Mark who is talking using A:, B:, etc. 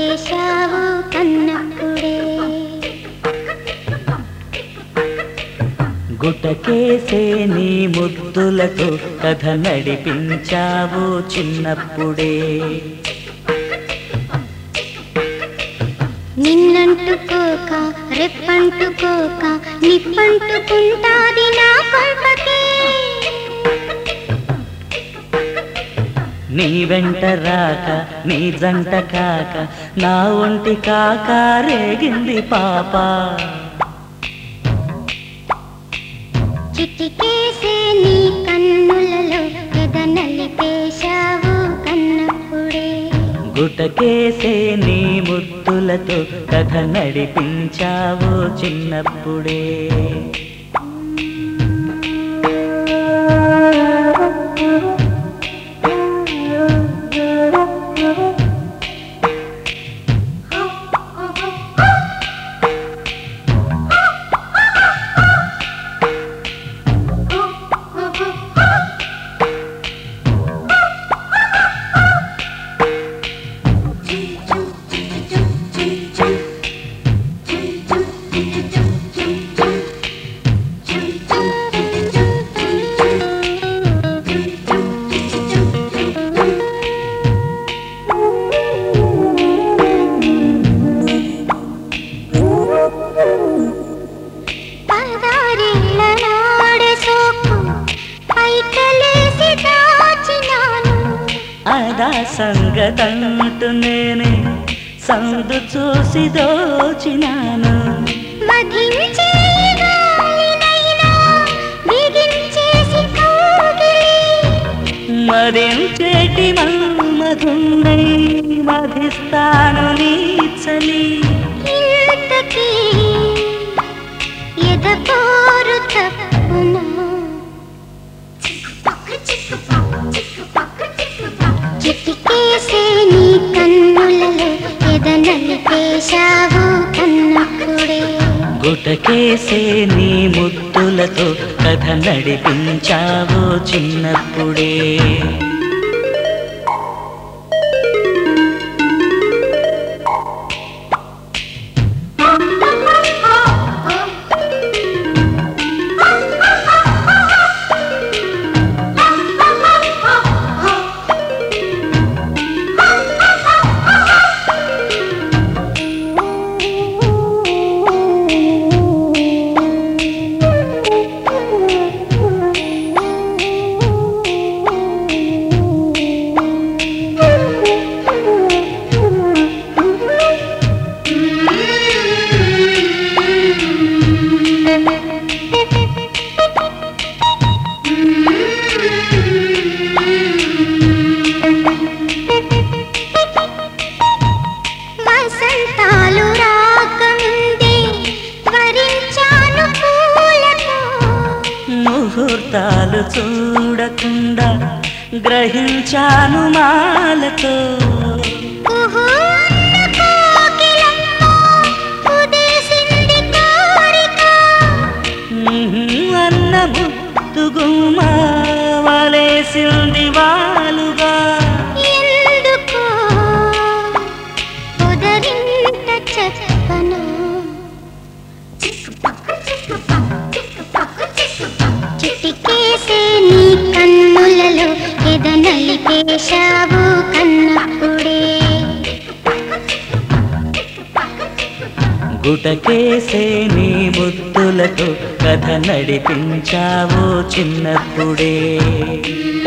A: నలిపేశావు కన్నప్పుడే
B: గుటకేసే నీ ముద్దులతో కథ నడిపించావు చిన్నప్పుడే
A: నిన్నంటుకోక రెప్పంటుకోక నిప్పంటుకుంటాది నా కొంపకే
B: నీ వెంట రాక నీ జంట కాక నా ఒంటి కాక రేగింది పాప
A: చిటికేసే నీ కన్నులలో ఎద నలిపేశావు కన్నప్పుడే
B: గుటకేసే నీ ముద్దులతో కథ నడిపించావు చిన్నప్పుడే
A: పదారేళ్ల నాడే సోకు పైకలేసి దాచినాను
B: అదా సంగతంటు నేనే సందు చూసి దోచినాను
A: మధించే గాలినైనా బిగించేసి కౌగిలి
B: మరించేటి మధున్నై మధిస్తాను నీ చలి
A: ఇంతకీ ఎదపోరు తప్పునా చిటికేసే నీ కన్నులలో ఎద నలిపేశావు కన్నప్పుడే
B: గుటకేసే నీ ముద్దులతో కథ నడిపించావు చిన్నప్పుడే
A: వసంతాలు రాకముందే వరించాను పూలతో
B: ముహూర్తాలు చూడకుండా గ్రహించాను మాలతో
A: కుహూన్న కోకిలమ్మ కుదేసింది కోరిక
B: ఉహు అన్న ముద్దుగుమ్మ వలేసింది వాలుగా
A: ఎందుకో ఉదరింత చెప్పనా చిటికేసే నీ కన్నులలో ఎద నలిపేశావు కన్నప్పుడే
B: గుటకేసే నీ ముద్దులతో కథ నడిపించావు చిన్నప్పుడే